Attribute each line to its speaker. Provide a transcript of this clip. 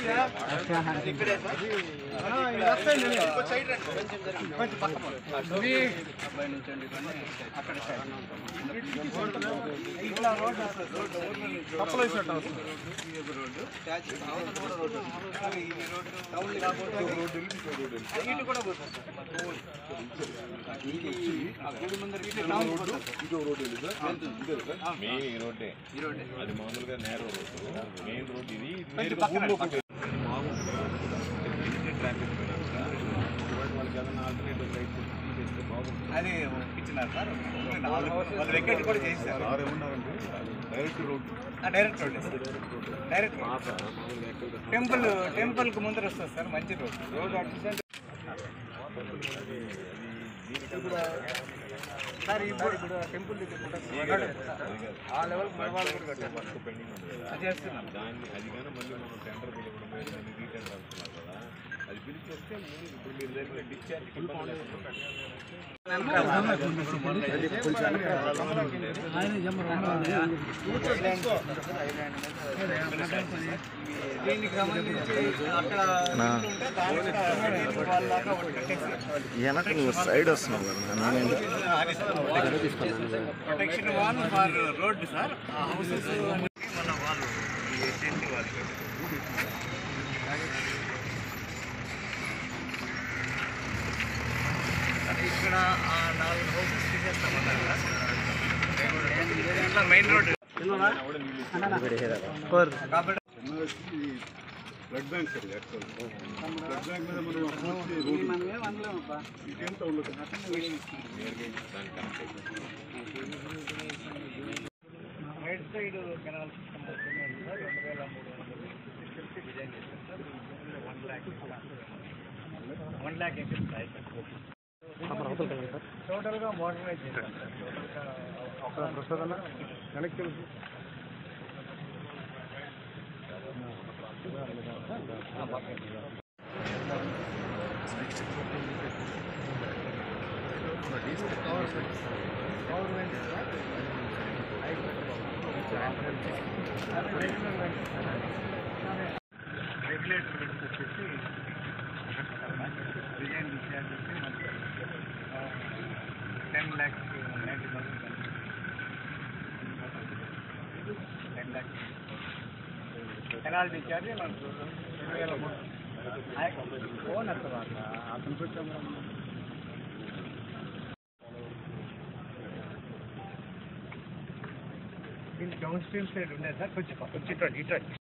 Speaker 1: main ఈ రోడ్డే అది మామూలుగా నేరో రోడ్డు మెయిన్ రోడ్ ఇది ఇది ఊర్లో ట్రాఫిక్ వాళ్ళకి ఏదైనా ఆల్టర్నేటివ్ రైట్ చేస్తే బాగుంటుంది
Speaker 2: అది ఇచ్చినారు సార్ నాలుగు వాళ్ళు వెకెట్ కూడా చేశారు
Speaker 1: సార్ ఏమన్నారంటే direct road
Speaker 2: direct road direct road
Speaker 1: పాత మామూలుగా ఎక్కడ
Speaker 2: టెంపుల్ టెంపుల్ కు ముందర వస్తుంది సార్ మంచి రోడ్ రోడ్ అటు సైడ్ సార్ ఇప్పుడు ఇప్పుడు టెంపుల్ ఆ లెవెల్ మనవాళ్ళు కూడా కట్టారు
Speaker 1: వర్క్ పెండింగ్ ఉంది కదా
Speaker 2: అది చేస్తున్నాం
Speaker 1: దాన్ని అది కానీ మళ్ళీ మనం టెండర్ పిలవడం మీద దాన్ని రీటెండర్ అంటున్నారు కదా అది పిలిచి వస్తే మీరు ఇప్పుడు మీరు దగ్గర డిశ్చార్జ్
Speaker 2: దీనికి సంబంధించి అక్కడ ఇల్లు ఉంటే దానికి కూడా వాళ్ళలాగా ఒకటి కట్టేసి
Speaker 3: వెనక నువ్వు సైడ్ వస్తున్నావు కదా నేను
Speaker 2: protection wall for road sir ఆ హౌసెస్ మన వాళ్ళు ఈ టెంట్ వాళ్ళు అది ఇక్కడ ఆ నాలుగు హౌసెస్ తీసేస్తామన్నారు ఇట్లా మెయిన్ రోడ్ కాబట్టి
Speaker 1: blood bank sir actual blood bank మీద మనం పూర్తి రోడ్ ఇటేం టౌన్ లో
Speaker 2: రైట్ సైడ్ కెనాల్ సిస్టమ్ వస్తుంది సార్ రెండు వేల మూడు వందలు డిజైన్ చేశారు sir one lakh one lakh acres టోటల్గా మోడర్నైజ్ చేశారు సార్
Speaker 1: ప్రసాద్ వెనక్కి
Speaker 2: రెగ్యులేటర్ వచ్చేసి డిజైన్ డిశ్చార్జ్ వచ్చి మనకి ten lakhs ninety thousand ten lakhs canal discharge మనకు రెండు వేల మూడు ఫోన్ తర్వాత అతను వచ్చాము దీనికి డౌన్ స్ట్రీమ్ సైడ్ ఉండేది సార్ కొంచెం కొంచెం ఇటు ఇటు